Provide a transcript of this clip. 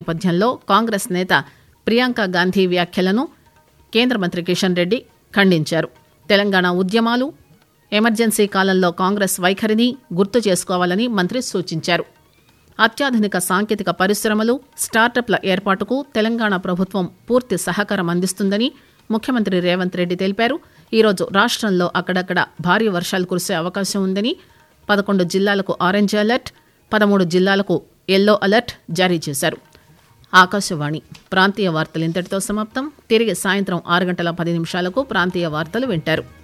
నేపథ్యంలో కాంగ్రెస్ నేత ప్రియాంక గాంధీ వ్యాఖ్యలను కేంద్ర మంత్రి కిషన్ రెడ్డి ఖండించారు తెలంగాణ ఉద్యమాలు ఎమర్జెన్సీ కాలంలో కాంగ్రెస్ వైఖరిని గుర్తు చేసుకోవాలని మంత్రి సూచించారు అత్యాధునిక సాంకేతిక పరిశ్రమలు స్టార్టప్ల ఏర్పాటుకు తెలంగాణ ప్రభుత్వం పూర్తి సహకారం అందిస్తుందని ముఖ్యమంత్రి రేవంత్ రెడ్డి తెలిపారు ఈరోజు రాష్ట్రంలో అక్కడక్కడ భారీ వర్షాలు కురిసే అవకాశం ఉందని పదకొండు జిల్లాలకు ఆరెంజ్ అలర్ట్ పదమూడు జిల్లాలకు ఎల్లో అలర్ట్ జారీ చేశారు ఆకాశవాణి ప్రాంతీయ వార్తలు ఇంతటితో సమాప్తం తిరిగి సాయంత్రం ఆరు గంటల పది నిమిషాలకు ప్రాంతీయ వార్తలు వింటారు